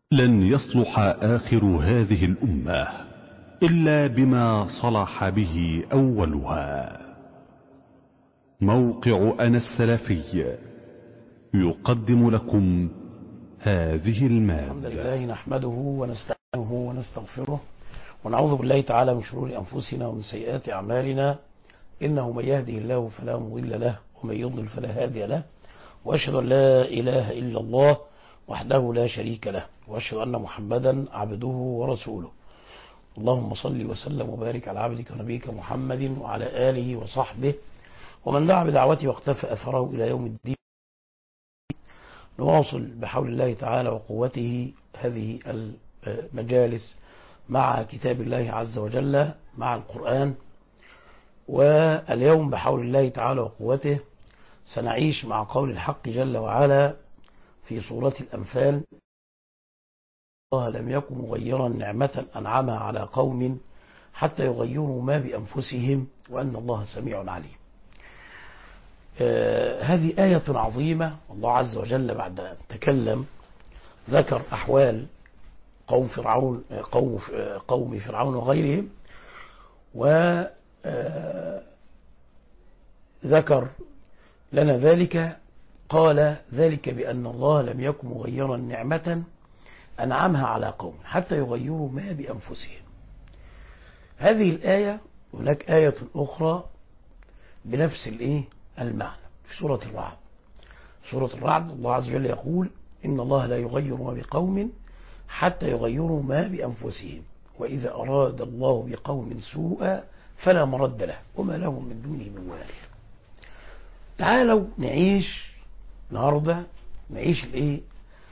لن يصلح آخر هذه الأمة إلا بما صلح به أولها موقع أنا السلفي يقدم لكم هذه الحمد المادة لله نحمده ونستعينه ونستغفره ونعوذ بالله تعالى من شرور أنفسنا ومن سيئات أعمالنا إنه من يهده الله فلا مضل له ومن يضلل فلا هادي له وأشهد أن لا إله إلا الله وحده لا شريك له وأشهد أن محمدا عبده ورسوله اللهم صل وسلم وبارك على عبدك ونبيك محمد وعلى آله وصحبه ومن دعا بدعوته واقتفى أثره إلى يوم الدين نواصل بحول الله تعالى وقوته هذه المجالس مع كتاب الله عز وجل مع القرآن واليوم بحول الله تعالى وقوته سنعيش مع قول الحق جل وعلا في سورة الأنفال الله لم يكن مغيرا نعمة أنعمها على قوم حتى يغيروا ما بأنفسهم وأن الله سميع عليم آه هذه آية عظيمة الله عز وجل بعد أن تكلم ذكر أحوال قوم فرعون قوم قوم فرعون وغيرهم و ذكر لنا ذلك قال ذلك بأن الله لم يكن مغيرا نعمة أنعمها على قوم حتى يغيروا ما بأنفسهم هذه الآية هناك آية أخرى بنفس الإيه المعنى في سورة الرعد سورة الرعد الله عز وجل يقول إن الله لا يغير ما بقوم حتى يغيروا ما بأنفسهم وإذا أراد الله بقوم سوءا فلا مرد له وما لهم من دونه من وال تعالوا نعيش النهارده نعيش الايه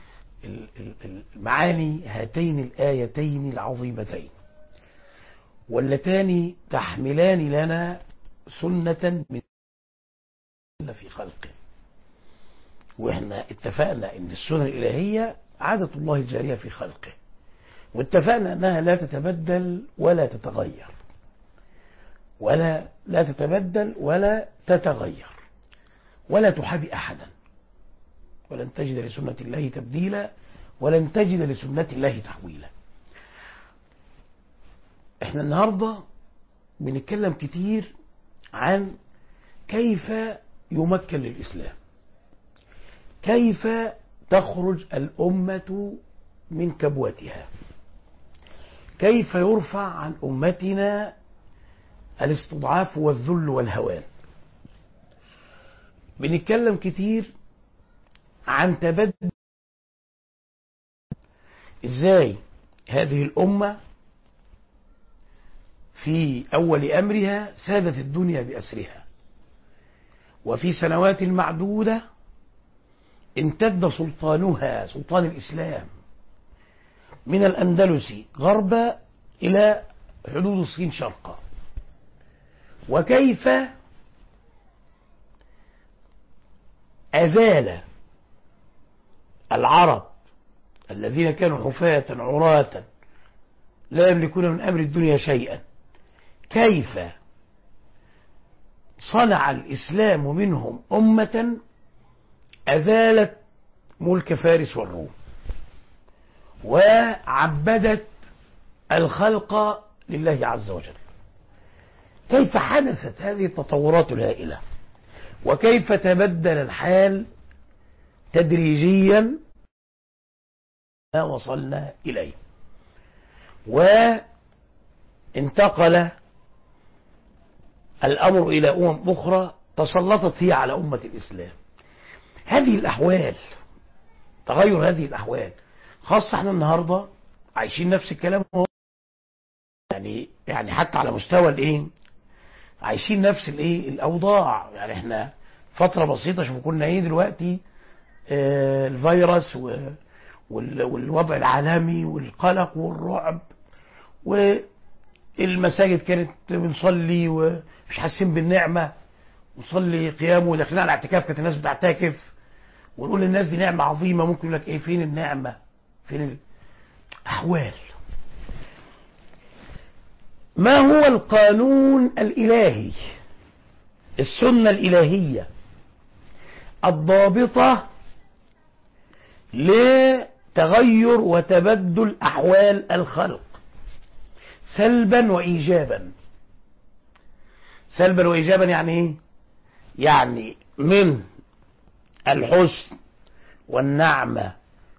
المعاني هاتين الآيتين العظيمتين واللتان تحملان لنا سنة من في خلقه واحنا اتفقنا ان السنن الإلهية عادة الله الجارية في خلقه واتفقنا انها لا تتبدل ولا تتغير ولا لا تتبدل ولا تتغير ولا تحابي أحدا ولن تجد لسنة الله تبديلا ولن تجد لسنة الله تحويلا احنا النهاردة بنتكلم كتير عن كيف يمكن للإسلام كيف تخرج الأمة من كبوتها كيف يرفع عن أمتنا الاستضعاف والذل والهوان بنتكلم كتير عن تبدل ازاي هذه الأمة في أول أمرها سادت الدنيا بأسرها وفي سنوات معدودة امتد سلطانها سلطان الإسلام من الأندلس غربا إلى حدود الصين شرقا وكيف أزال العرب الذين كانوا حفاة عراة لا يملكون من أمر الدنيا شيئا كيف صنع الإسلام منهم أمة أزالت ملك فارس والروم وعبدت الخلق لله عز وجل كيف حدثت هذه التطورات الهائلة وكيف تبدل الحال تدريجيا ما وصلنا إليه وانتقل الأمر إلى أمم أخرى تسلطت هي على أمة الإسلام هذه الأحوال تغير هذه الأحوال خاصة احنا النهاردة عايشين نفس الكلام يعني يعني حتى على مستوى الايه عايشين نفس الايه الاوضاع يعني احنا فتره بسيطه شوفوا كنا ايه دلوقتي آه الفيروس و والوضع العالمي والقلق والرعب والمساجد كانت بنصلي ومش حاسين بالنعمه ونصلي قيام وداخلين على اعتكاف كانت الناس بتعتكف ونقول للناس دي نعمه عظيمه ممكن يقول لك ايه فين النعمه فين الاحوال ما هو القانون الإلهي السنة الإلهية الضابطة تغير وتبدل أحوال الخلق سلبا وإيجابا سلبا وإيجابا يعني إيه؟ يعني من الحسن والنعمة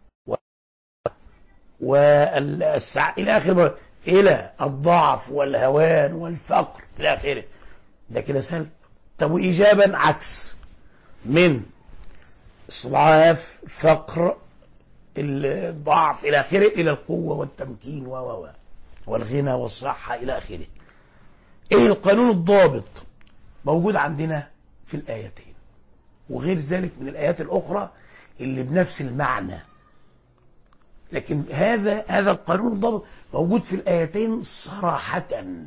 والسع... إلى آخر إلى الضعف والهوان والفقر إلى آخره ده كده سلب طب وإيجابا عكس من إصلاف فقر الضعف إلى آخره إلى القوة والتمكين و و والغنى والصحة إلى آخره إيه القانون الضابط موجود عندنا في الآيتين وغير ذلك من الآيات الأخرى اللي بنفس المعنى لكن هذا هذا القانون الضابط موجود في الآيتين صراحة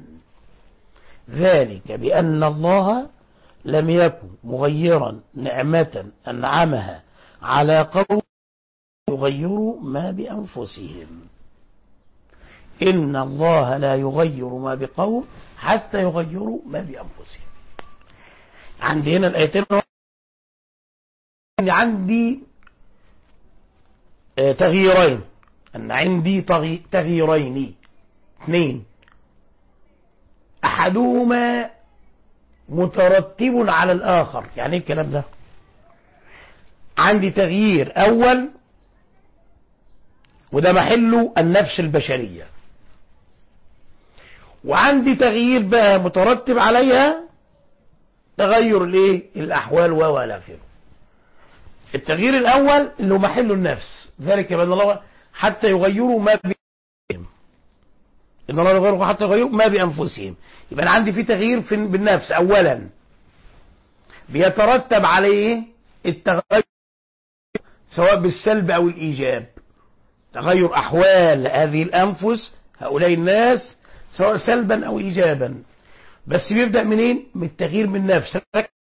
ذلك بأن الله لم يكن مغيرا نعمة أنعمها على قوم يغيروا ما بأنفسهم إن الله لا يغير ما بقوم حتى يغيروا ما بأنفسهم عندي هنا الآيتين عندي آه تغييرين أن عندي تغييرين اثنين أحدهما مترتب على الآخر يعني ايه الكلام ده عندي تغيير أول وده محله النفس البشرية وعندي تغيير بقى مترتب عليها تغير الايه الاحوال و الى اخره التغيير الاول اللي هو محله النفس ذلك بان الله حتى يغيروا ما بانفسهم ان الله يغيروا حتى يغيروا ما بانفسهم يبقى انا عندي في تغيير في بالنفس اولا بيترتب عليه التغير سواء بالسلب او الايجاب تغير احوال هذه الانفس هؤلاء الناس سواء سلبا او ايجابا بس بيبدا منين من التغيير من نفس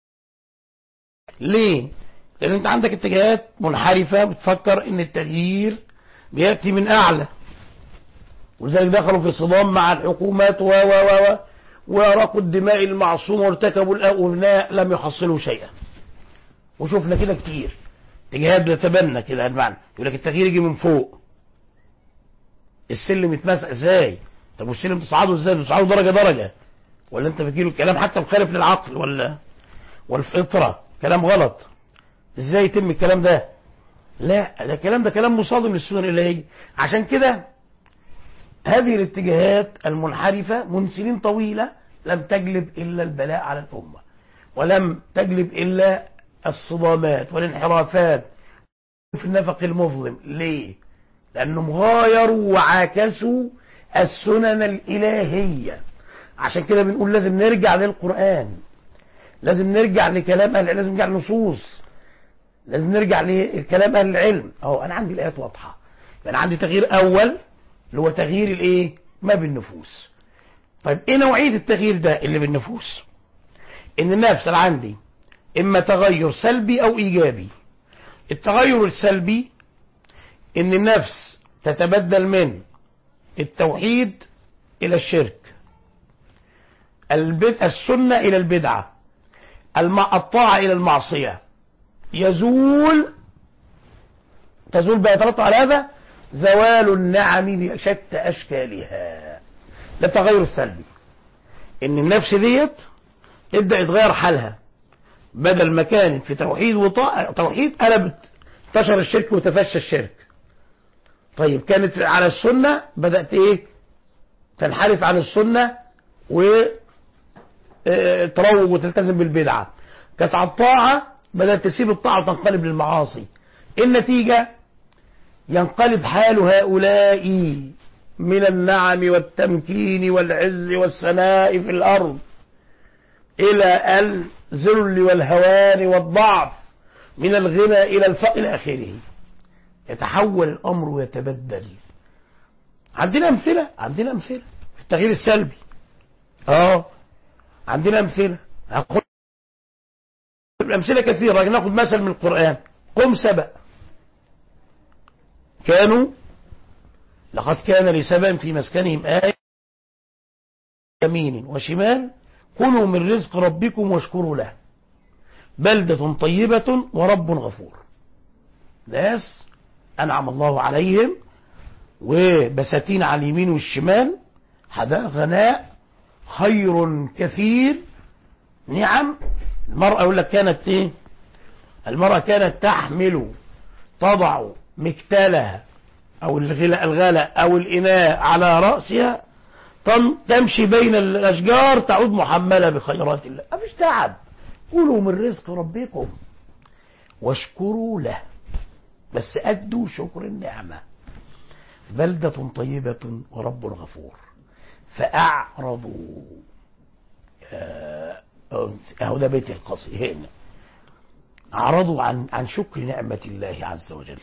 ليه لان انت عندك اتجاهات منحرفه بتفكر ان التغيير بياتي من اعلى ولذلك دخلوا في صدام مع الحكومات و و و وراقوا الدماء المعصومه وارتكبوا الابناء لم يحصلوا شيئا وشفنا كده كتير اتجاهات بتتبنى كده المعنى يقول لك التغيير يجي من فوق السلم يتمسح ازاي طب والسلم تصعده ازاي تصعده درجه درجه ولا انت بتجيله الكلام حتى مخالف للعقل ولا والفطره كلام غلط ازاي يتم الكلام ده لا ده الكلام ده كلام مصادم للسنن الالهيه عشان كده هذه الاتجاهات المنحرفه من سنين طويله لم تجلب الا البلاء على الامه ولم تجلب الا الصدامات والانحرافات في النفق المظلم ليه لانهم غايروا وعاكسوا السنن الالهيه عشان كده بنقول لازم نرجع للقران لازم نرجع لكلام اهل لازم نرجع للنصوص لازم نرجع لكلام اهل العلم اهو انا عندي الايات واضحه انا عندي تغيير اول اللي هو تغيير الايه ما بالنفوس طيب ايه نوعيه التغيير ده اللي بالنفوس ان النفس اللي عندي اما تغير سلبي او ايجابي التغير السلبي ان النفس تتبدل من التوحيد الى الشرك البدء السنة الى البدعة الطاعة الى المعصية يزول تزول بقى يترتب على هذا زوال النعم بشتى اشكالها ده التغير السلبي ان النفس ديت تبدا يتغير حالها بدل ما كانت في توحيد وطاعة توحيد قلبت انتشر الشرك وتفشى الشرك طيب كانت على السنة بدأت ايه تنحرف عن السنة و تروج وتلتزم بالبدعة كانت على الطاعة بدأت تسيب الطاعة وتنقلب للمعاصي النتيجة ينقلب حال هؤلاء من النعم والتمكين والعز والسناء في الأرض إلى الذل والهوان والضعف من الغنى إلى الفقر إلى آخره يتحول الأمر ويتبدل عندنا أمثلة عندنا أمثلة في التغيير السلبي اه عندنا أمثلة هقول الأمثلة كثيرة لكن ناخد مثل من القرآن قم سبأ كانوا لقد كان لسبأ في مسكنهم آية يمين وشمال كلوا من رزق ربكم واشكروا له بلدة طيبة ورب غفور ناس أنعم الله عليهم وبساتين على اليمين والشمال حدائق غناء خير كثير نعم المرأة يقول لك كانت ايه المرأة كانت تحمل تضع مكتلها او الغلاء الغلاء او الاناء على رأسها تم- تمشي بين الاشجار تعود محملة بخيرات الله مفيش تعب كلوا من رزق ربكم واشكروا له بس أدوا شكر النعمة بلدة طيبة ورب غفور فأعرضوا آه، أهو ده بيت القصيد هنا أعرضوا عن عن شكر نعمة الله عز وجل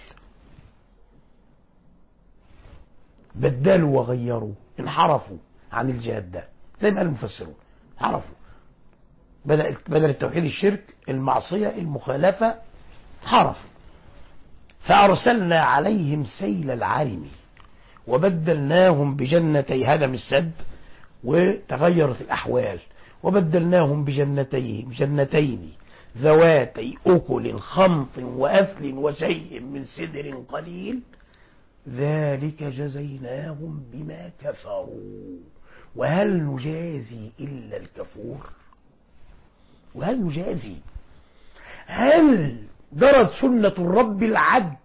بدلوا وغيروا انحرفوا عن الجادة زي ما قال المفسرون انحرفوا بدل بدل التوحيد الشرك المعصية المخالفة حرفوا فأرسلنا عليهم سيل العرم وبدلناهم بجنتي هدم السد وتغيرت الأحوال وبدلناهم بجنتين جنتين ذواتي أكل خمط وأثل وشيء من سدر قليل ذلك جزيناهم بما كفروا وهل نجازي إلا الكفور وهل نجازي هل جرت سنة الرب العدل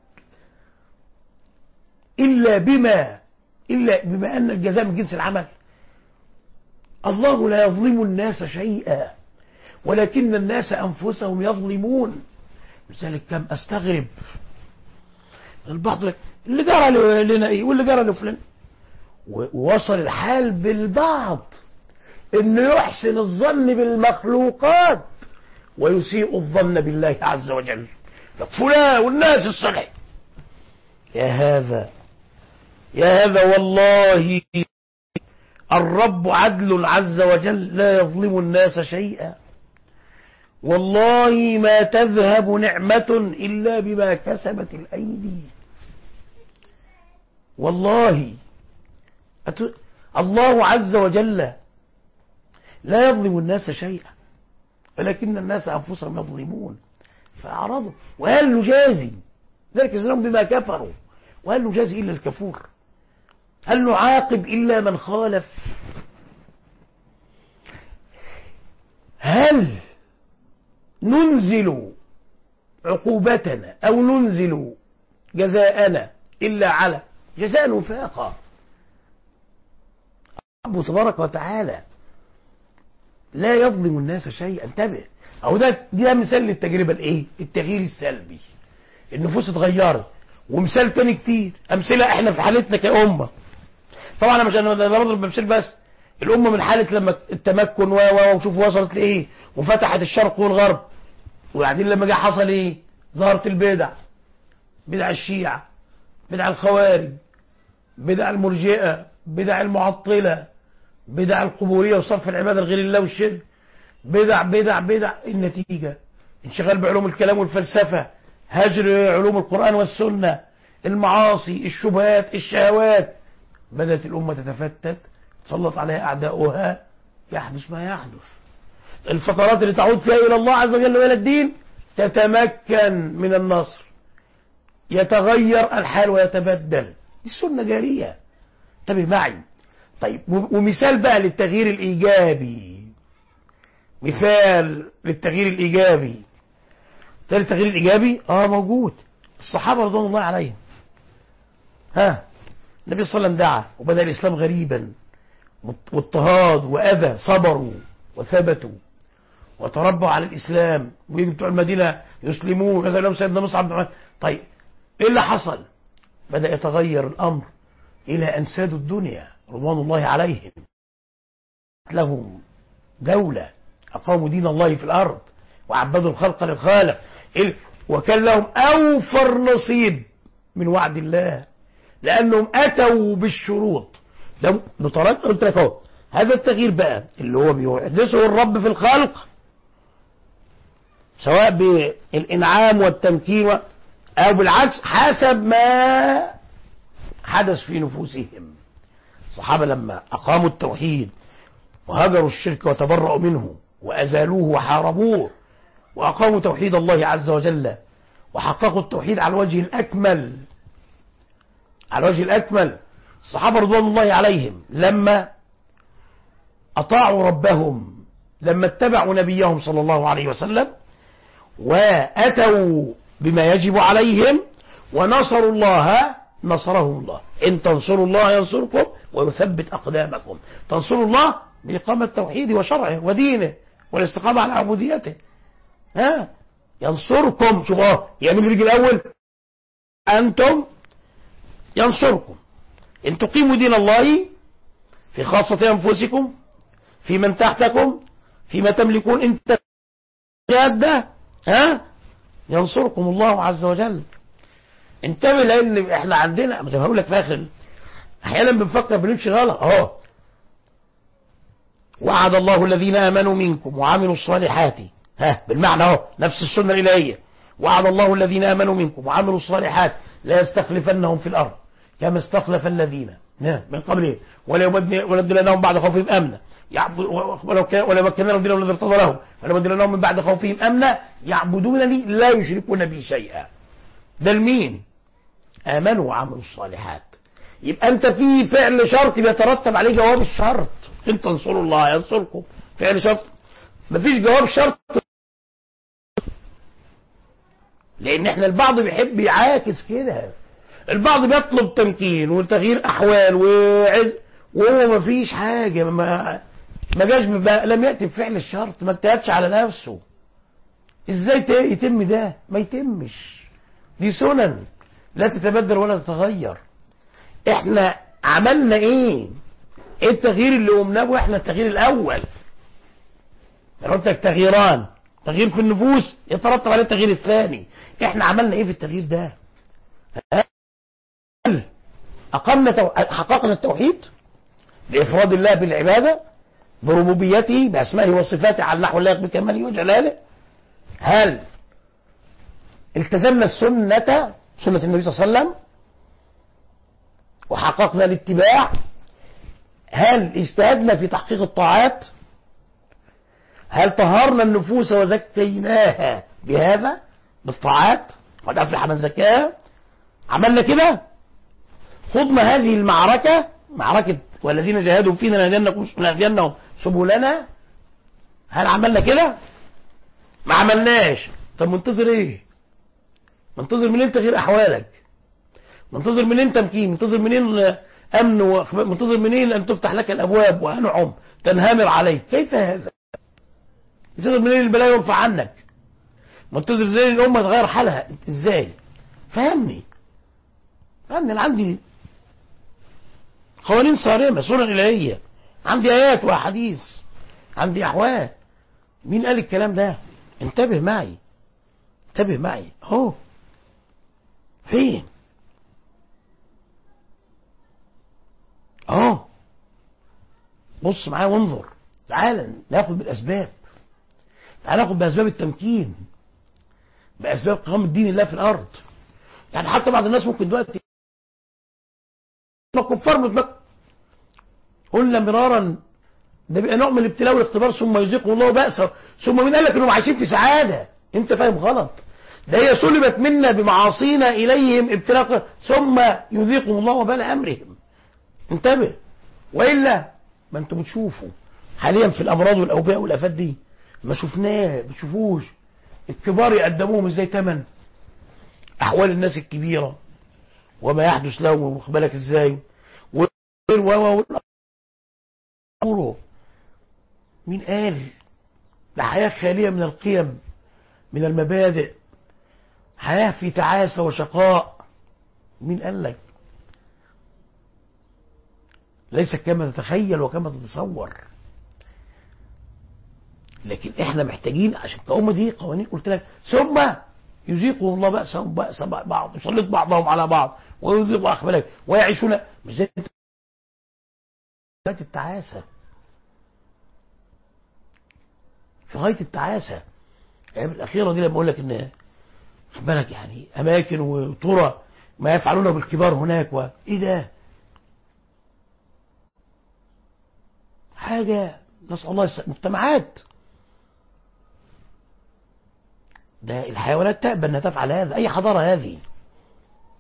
إلا بما إلا بما أن الجزاء من جنس العمل الله لا يظلم الناس شيئا ولكن الناس أنفسهم يظلمون لذلك كم أستغرب البعض لك اللي جرى لنا إيه واللي جرى لفلان ووصل الحال بالبعض انه يحسن الظن بالمخلوقات ويسيء الظن بالله عز وجل لك فلان والناس الصالح يا هذا يا هذا والله الرب عدل عز وجل لا يظلم الناس شيئا والله ما تذهب نعمة إلا بما كسبت الأيدي والله أت... الله عز وجل لا يظلم الناس شيئا ولكن الناس أنفسهم يظلمون فأعرضوا وهل نجازي ذلك جزاهم بما كفروا وهل نجازي إلا الكفور هل نعاقب إلا من خالف هل ننزل عقوبتنا أو ننزل جزاءنا إلا على جزاء وفاقا رب تبارك وتعالى لا يظلم الناس شيئا انتبه أو ده ده مثال للتجربة الايه التغيير السلبي النفوس اتغيرت ومثال تاني كتير امثله احنا في حالتنا كأمة طبعا انا مش انا بضرب بمثال بس الأمة من حالة لما التمكن و و وشوف وصلت لإيه وفتحت الشرق والغرب وبعدين لما جه حصل إيه ظهرت البدع بدع الشيعة بدع الخوارج بدع المرجئة بدع المعطلة بدع القبورية وصرف العبادة لغير الله والشرك بدع بدع بدع النتيجة انشغال بعلوم الكلام والفلسفة هجر علوم القرآن والسنة المعاصي الشبهات الشهوات بدأت الأمة تتفتت تسلط عليها أعداؤها يحدث ما يحدث الفترات اللي تعود فيها إلى الله عز وجل وإلى الدين تتمكن من النصر يتغير الحال ويتبدل دي السنة جارية انتبه معي طيب ومثال بقى للتغيير الإيجابي مثال للتغيير الإيجابي مثال التغيير الإيجابي اه موجود الصحابة رضوان الله عليهم ها النبي صلى الله عليه وسلم دعا وبدأ الإسلام غريبا واضطهاد وأذى صبروا وثبتوا وتربوا على الإسلام ويجي بتوع المدينة يسلمون نزل لهم سيدنا مصعب بن عمر طيب إيه اللي حصل بدأ يتغير الأمر إلى أن سادوا الدنيا رضوان الله عليهم لهم دولة أقاموا دين الله في الأرض وعبدوا الخلق للخالق وكان لهم أوفر نصيب من وعد الله لأنهم أتوا بالشروط ده بطريقة قلت لك اهو هذا التغيير بقى اللي هو بيحدثه الرب في الخلق سواء بالإنعام والتمكين أو بالعكس حسب ما حدث في نفوسهم الصحابة لما أقاموا التوحيد وهجروا الشرك وتبرأوا منه وأزالوه وحاربوه وأقاموا توحيد الله عز وجل وحققوا التوحيد على الوجه الأكمل على وجه الأكمل الصحابة رضوان الله عليهم لما أطاعوا ربهم لما اتبعوا نبيهم صلى الله عليه وسلم وأتوا بما يجب عليهم ونصروا الله نصرهم الله إن تنصروا الله ينصركم ويثبت أقدامكم تنصروا الله بإقامة توحيده وشرعه ودينه والاستقامة على عبوديته ها ينصركم شوفوا اهو يعني اللي بيجي الأول أنتم ينصركم إن تقيموا دين الله في خاصة أنفسكم في من تحتكم فيما تملكون انت جادة ها ينصركم الله عز وجل انتبه لان احنا عندنا زي ما هقول لك في اخر احيانا بنفكر بنمشي غلط اهو وعد الله الذين امنوا منكم وعملوا الصالحات ها بالمعنى اهو نفس السنه الالهيه وعد الله الذين امنوا منكم وعملوا الصالحات لا يستخلفنهم في الارض كما استخلف الذين من قبلهم ولا يبدلنهم بعد خوفهم امنا ولو كان ولا مكن لهم دينهم الذي ارتضى لهم ولا بدلناهم من بعد خوفهم امنا يعبدونني لا يشركون بي شيئا ده لمين امنوا وعملوا الصالحات يبقى انت في فعل شرط بيترتب عليه جواب الشرط ان تنصروا الله ينصركم فعل شرط مفيش جواب شرط لان احنا البعض بيحب يعاكس كده البعض بيطلب تمكين وتغيير احوال وعز وهو مفيش حاجه ما ما جاش لم ياتي بفعل الشرط ما اجتهدش على نفسه ازاي يتم ده ما يتمش دي سنن لا تتبدل ولا تتغير احنا عملنا ايه ايه التغيير اللي قمناه واحنا التغيير الاول لو قلت لك تغييران تغيير في النفوس يترتب عليه التغيير الثاني احنا عملنا ايه في التغيير ده هل اقمنا تو... حققنا التوحيد بافراد الله بالعباده بربوبيته باسمائه وصفاته على النحو اللائق بكماله وجلاله هل التزمنا السنه سنه النبي صلى الله عليه وسلم وحققنا الاتباع هل اجتهدنا في تحقيق الطاعات هل طهرنا النفوس وزكيناها بهذا بالطاعات قد افلح من زكاها عملنا كده خضنا هذه المعركة معركة والذين جاهدوا فينا لنهدينهم سبلنا هل عملنا كده ما عملناش طب منتظر ايه منتظر منين تغيير احوالك منتظر منين تمكين منتظر منين امن منتظر منين ان تفتح لك الابواب وانعم تنهمر عليك كيف هذا منتظر منين البلاء يرفع عنك منتظر ازاي الامه تغير حالها ازاي فهمني فهمني انا عندي قوانين صارمه سنن الهيه عندي ايات واحاديث عندي احوال مين قال الكلام ده انتبه معي انتبه معي اهو فين اهو بص معايا وانظر تعال ناخد بالاسباب تعال ناخد باسباب التمكين باسباب قيام الدين الله في الارض يعني حتى بعض الناس ممكن دلوقتي كفار متمكن قلنا مرارا ده بيبقى نوع من الابتلاء والاختبار ثم يذيقه الله بأسه ثم مين قال لك انهم عايشين في سعاده انت فاهم غلط ده هي سلبت منا بمعاصينا اليهم ابتلاء ثم يذيقهم الله وبال امرهم انتبه والا ما انتم بتشوفوا حاليا في الامراض والاوبئه والافات دي ما شفناه ما بتشوفوش الكبار يقدموهم ازاي تمن احوال الناس الكبيره وما يحدث لهم واخد بالك ازاي و و مين قال ده حياة خالية من القيم من المبادئ حياة في تعاسة وشقاء مين قال لك ليس كما تتخيل وكما تتصور لكن احنا محتاجين عشان كأمة دي قوانين قلت لك ثم يذيقهم الله بأسهم بأس بعض يسلط بعضهم على بعض ويذيق أخبارك ويعيشون مش زي التعاسة في غاية التعاسة الأيام الأخيرة دي لما أقول لك إن خد بالك يعني أماكن وطرق ما يفعلونه بالكبار هناك وإيه ده؟ حاجة نسأل الله الس... مجتمعات ده الحيوانات تأبى أنها تفعل هذا أي حضارة هذه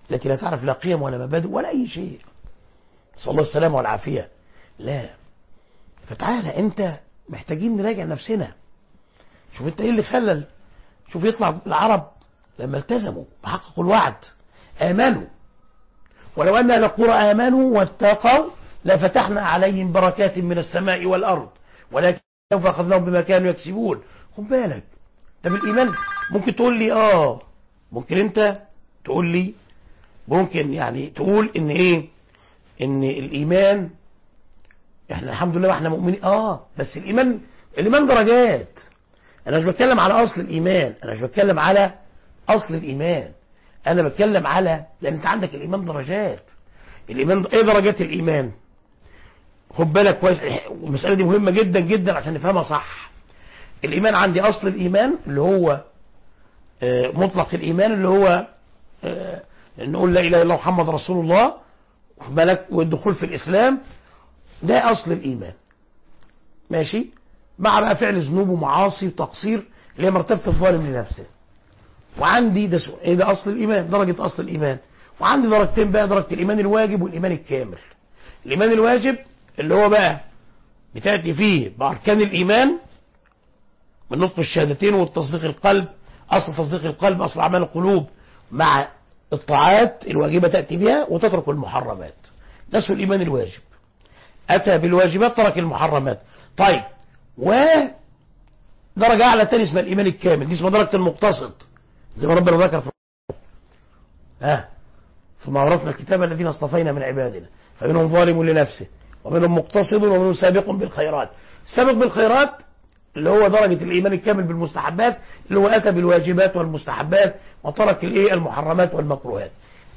التي لا تعرف لا قيم ولا مبادئ ولا أي شيء نسأل الله السلامة والعافية لا فتعالى أنت محتاجين نراجع نفسنا شوف أنت إيه اللي خلل شوف يطلع العرب لما التزموا بحققوا الوعد آمنوا ولو أن أهل القرى آمنوا واتقوا لفتحنا عليهم بركات من السماء والأرض ولكن سوف أخذناهم بما كانوا يكسبون خد بالك طب الإيمان ممكن تقول لي آه ممكن أنت تقول لي ممكن يعني تقول إن إيه إن الإيمان إحنا الحمد لله احنا مؤمنين آه بس الإيمان الإيمان درجات أنا مش بتكلم على أصل الإيمان أنا مش بتكلم على أصل الإيمان أنا بتكلم على لأن أنت عندك الإيمان درجات الإيمان إيه درجات الإيمان خد بالك كويس المسألة دي مهمة جدا جدا عشان نفهمها صح الإيمان عندي أصل الإيمان اللي هو آه، مطلق الإيمان اللي هو آه، نقول لا إله إلا الله محمد رسول الله خد بالك والدخول في الإسلام ده أصل الإيمان ماشي مع بقى فعل ذنوب ومعاصي وتقصير اللي هي مرتبة الظالم لنفسه وعندي ده سو- ايه ده اصل الايمان درجة اصل الايمان وعندي درجتين بقى درجة الايمان الواجب والايمان الكامل الايمان الواجب اللي هو بقى بتأتي فيه بأركان الإيمان من نطق الشهادتين والتصديق القلب أصل تصديق القلب أصل أعمال القلوب مع الطاعات الواجبة تأتي بها وتترك المحرمات ده اسمه الإيمان الواجب أتى بالواجبات ترك المحرمات طيب و درجة أعلى تاني اسمها الإيمان الكامل دي اسمها درجة المقتصد زي ما ربنا ذكر في ها ثم أورثنا الكتاب الذين اصطفينا من عبادنا فمنهم ظالم لنفسه ومنهم مقتصد ومنهم سابق بالخيرات سابق بالخيرات اللي هو درجة الإيمان الكامل بالمستحبات اللي هو أتى بالواجبات والمستحبات وترك الإيه المحرمات والمكروهات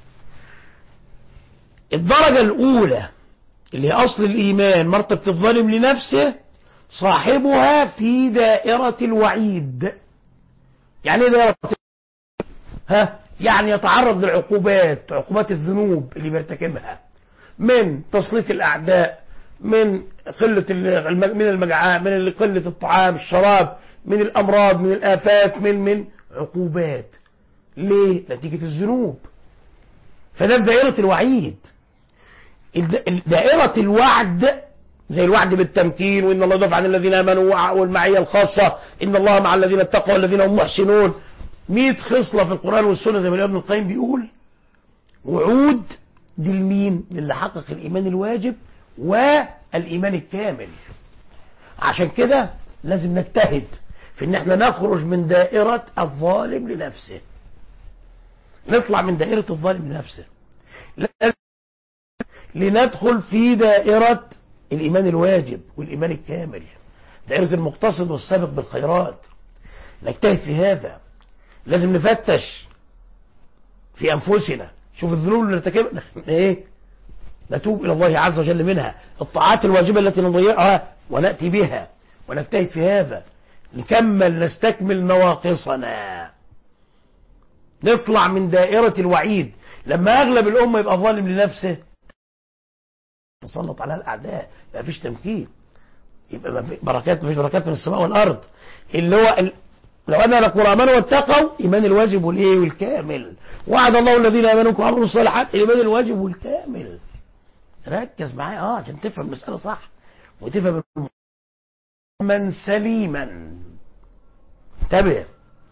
الدرجة الأولى اللي هي أصل الإيمان مرتبة الظالم لنفسه صاحبها في دائرة الوعيد يعني ايه دائرة ها يعني يتعرض للعقوبات عقوبات الذنوب اللي بيرتكبها من تسليط الأعداء من قلة الم- من المجاعات من قلة الطعام الشراب من الأمراض من الآفات من من عقوبات ليه نتيجة الذنوب فده في دائرة الوعيد الد- دائرة الوعد زي الوعد بالتمكين وإن الله يدافع عن الذين آمنوا وع- والمعية الخاصة إن الله مع الذين اتقوا والذين هم محسنون 100 خصلة في القرآن والسنة زي ما ابن القيم بيقول وعود دي لمين للي حقق الإيمان الواجب والإيمان الكامل عشان كده لازم نجتهد في ان احنا نخرج من دائرة الظالم لنفسه نطلع من دائرة الظالم لنفسه لازم لندخل في دائرة الإيمان الواجب والإيمان الكامل دائرة المقتصد والسابق بالخيرات نجتهد في هذا لازم نفتش في أنفسنا شوف الذنوب اللي نرتكبها ايه نتوب إلى الله عز وجل منها الطاعات الواجبة التي نضيعها ونأتي بها ونجتهد في هذا نكمل نستكمل نواقصنا نطلع من دائرة الوعيد لما أغلب الأمة يبقى ظالم لنفسه تسلط على الأعداء ما فيش تمكين يبقى ما في بركات مفيش بركات من السماء والأرض اللي هو ال... لو أن القرى آمنوا واتقوا إيمان الواجب والإيه والكامل وعد الله الذين آمنوا وعملوا الصالحات الإيمان الواجب والكامل ركز معايا اه عشان تفهم المسألة صح وتفهم من سليما انتبه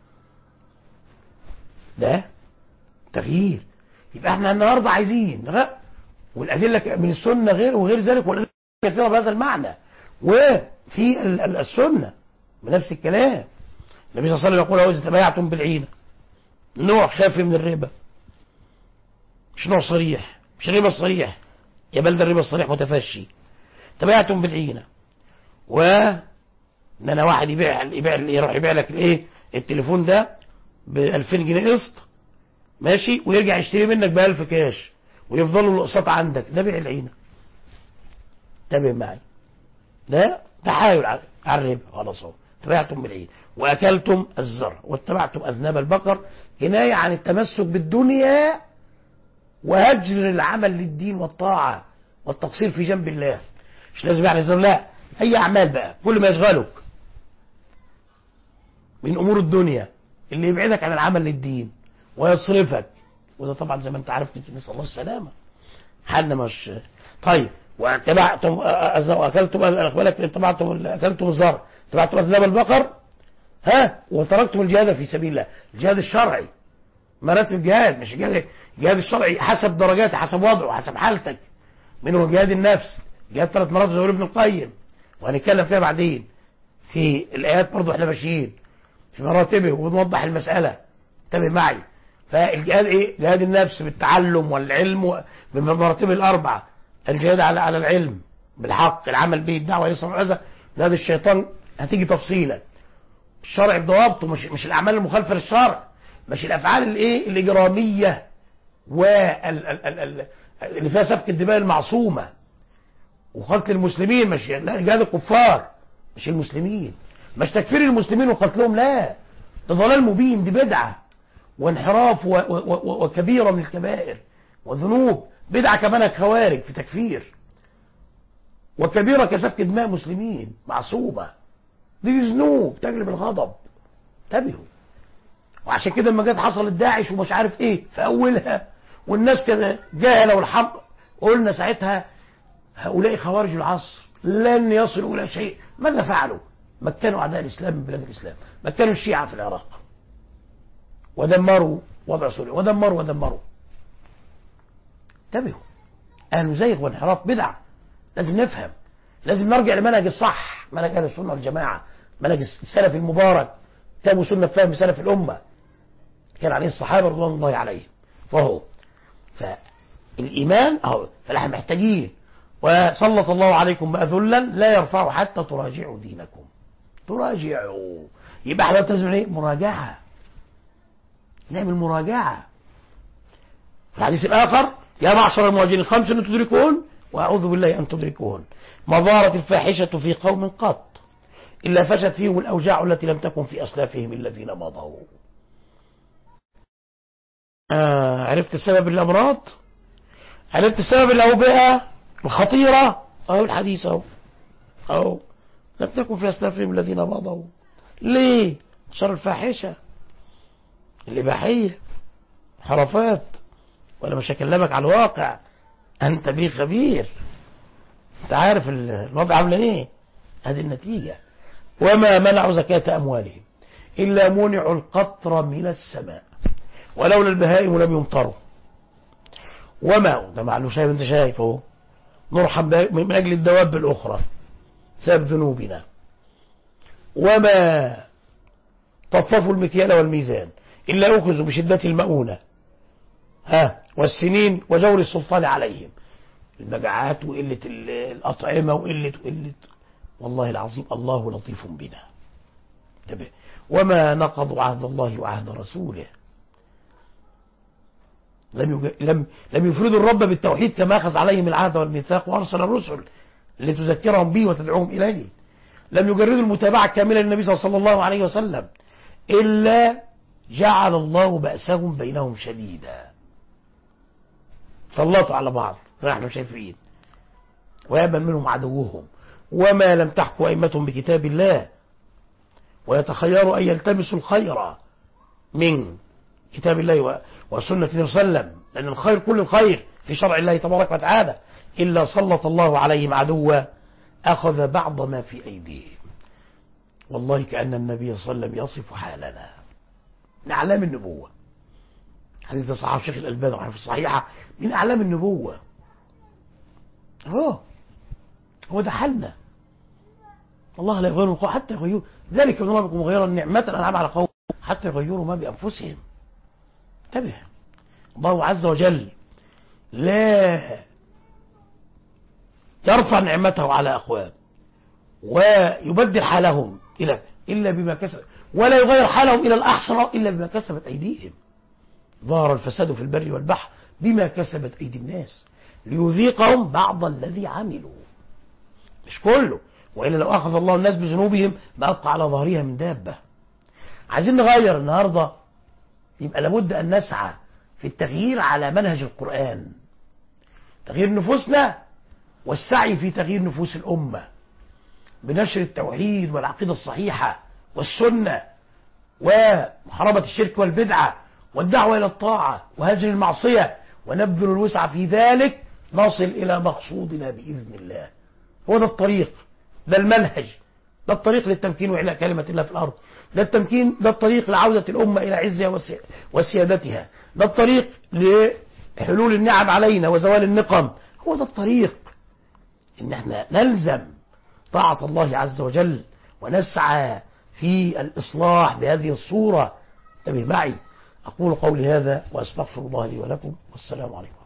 ده تغيير يبقى احنا النهارده عايزين غ... والأدلة من السنة غير وغير ذلك والأدلة كثيرة بهذا المعنى وفي ال- ال- السنة بنفس الكلام النبي صلى الله عليه وسلم يقول إذا تبايعتم بالعينة نوع خافي من الربا مش نوع صريح مش الربا الصريح يا بل ده الربا الصريح متفشي تبايعتم بالعينة و ان انا واحد يبيع يبيع يروح يبيع لك الايه التليفون ده ب 2000 جنيه قسط ماشي ويرجع يشتري منك ب 1000 كاش ويفضلوا الاقساط عندك ده بيع العينة انتبه معي ده تحايل على على الربا خلاص اهو تبعتم بالعين واكلتم الزرع واتبعتم اذناب البقر كنايه عن التمسك بالدنيا وهجر العمل للدين والطاعه والتقصير في جنب الله مش لازم يعني زر لا اي اعمال بقى كل ما يشغلك من امور الدنيا اللي يبعدك عن العمل للدين ويصرفك وده طبعا زي ما انت عارف نسال الله السلامه حالنا مش طيب واتبعتم واكلتم بالك اتبعتم اكلتم الزرع اتبعتم اذناب البقر ها وتركتم الجهاد في سبيل الله الجهاد الشرعي مراتب الجهاد مش الجهاد الجهاد الشرعي حسب درجاته حسب وضعه حسب حالتك منه جهاد النفس جهاد ثلاث مرات زي ابن القيم وهنتكلم فيها بعدين في الايات برضه احنا ماشيين في مراتبه وبنوضح المساله انتبه معي فالجهاد ايه؟ جهاد النفس بالتعلم والعلم بمراتبه الاربعه الجهاد على على العلم بالحق العمل به الدعوه الى الصلاح والعزة جهاد الشيطان هتيجي تفصيلا الشرع بضوابطه مش مش الاعمال المخالفه للشرع مش الافعال الايه الاجراميه وال اللي فيها سفك الدماء المعصومه وقتل المسلمين مش لا جهاد الكفار مش المسلمين مش تكفير المسلمين وقتلهم لا ده ضلال مبين دي بدعه وانحراف و و و وكبيره من الكبائر وذنوب بدعه كمان الخوارج في تكفير وكبيره كسفك دماء مسلمين معصومه دي ذنوب تجلب الغضب انتبهوا وعشان كده لما جت حصلت داعش ومش عارف ايه في اولها والناس كده جاهله والحق قلنا ساعتها هؤلاء خوارج العصر لن يصلوا الى شيء ماذا فعلوا؟ مكنوا اعداء الاسلام من بلاد الاسلام مكنوا الشيعه في العراق ودمروا وضع سوريا ودمروا ودمروا انتبهوا اهل زيغ وانحراف بدع لازم نفهم لازم نرجع لمنهج الصح منهج اهل السنه والجماعه منهج السلف المبارك كتاب وسنه فهم سلف الامه كان عليه الصحابه رضوان الله عليهم فهو فالايمان اهو فنحن محتاجين وسلط الله عليكم بقى ذلا لا يرفعوا حتى تراجعوا دينكم تراجعوا يبقى احنا لازم ايه مراجعه نعمل مراجعه في الحديث الاخر يا معشر المهاجرين خمس ان تدركون واعوذ بالله ان تدركون ما ظهرت الفاحشه في قوم قط الا فشت فيهم الاوجاع التي لم تكن في اسلافهم الذين مضوا آه عرفت سبب الامراض عرفت سبب الاوبئه الخطيره اهو الحديث اهو اهو لم تكن في اسلافهم الذين مضوا ليه شر الفاحشه الاباحيه حرفات وانا مش هكلمك على الواقع انت بيه خبير انت عارف الوضع عامل ايه هذه النتيجه وما منعوا زكاه اموالهم الا منعوا القطر من السماء ولولا البهائم لم يمطروا وما ده معلوم شايف انت شايف اهو نرحم من اجل الدواب الاخرى بسبب ذنوبنا وما طففوا المكيال والميزان الا اخذوا بشده المؤونه ها والسنين وجور السلطان عليهم المجاعات وقله الاطعمه وقله وقله والله العظيم الله لطيف بنا انتبه وما نقضوا عهد الله وعهد رسوله لم يج... لم لم يفردوا الرب بالتوحيد كما اخذ عليهم العهد والميثاق وارسل الرسل لتذكرهم به وتدعوهم اليه لم يجردوا المتابعه الكامله للنبي صلى الله عليه وسلم الا جعل الله بأسهم بينهم شديدا سلطوا على بعض زي ما احنا شايفين ويأمن منهم عدوهم وما لم تحكوا أئمتهم بكتاب الله ويتخيروا أن يلتمسوا الخير من كتاب الله وسنة النبي صلى الله عليه وسلم لأن الخير كل الخير في شرع الله تبارك وتعالى إلا سلط الله عليهم عدوا أخذ بعض ما في أيديهم والله كأن النبي صلى الله عليه وسلم يصف حالنا من أعلام النبوة حديث صحابة الشيخ الألباني رحمه الصحيحة من أعلام النبوة هو هو ده حالنا الله لا يغير من قوم حتى يغيروا ذلك من ربكم غير النعمة أنعم على قوم حتى يغيروا ما بأنفسهم انتبه الله عز وجل لا يرفع نعمته على أقوام ويبدل حالهم إلى إلا بما كسب ولا يغير حالهم إلى الأحسن إلا بما كسبت أيديهم ظهر الفساد في البر والبحر بما كسبت أيدي الناس ليذيقهم بعض الذي عملوا مش كله وإلا لو أخذ الله الناس بذنوبهم ما أبقى على ظهرها من دابة عايزين نغير النهاردة يبقى لابد أن نسعى في التغيير على منهج القرآن تغيير نفوسنا والسعي في تغيير نفوس الأمة بنشر التوحيد والعقيدة الصحيحة والسنة ومحاربة الشرك والبدعة والدعوة إلى الطاعة وهجر المعصية ونبذل الوسع في ذلك نصل إلى مقصودنا بإذن الله هو ده الطريق ده المنهج ده الطريق للتمكين وإعلاء كلمة الله في الأرض ده التمكين ده الطريق لعودة الأمة إلى عزها وسي- وسيادتها ده الطريق لحلول النعم علينا وزوال النقم هو ده الطريق إن احنا نلزم طاعة الله عز وجل ونسعى في الإصلاح بهذه الصورة انتبه معي أقول قولي هذا وأستغفر الله لي ولكم والسلام عليكم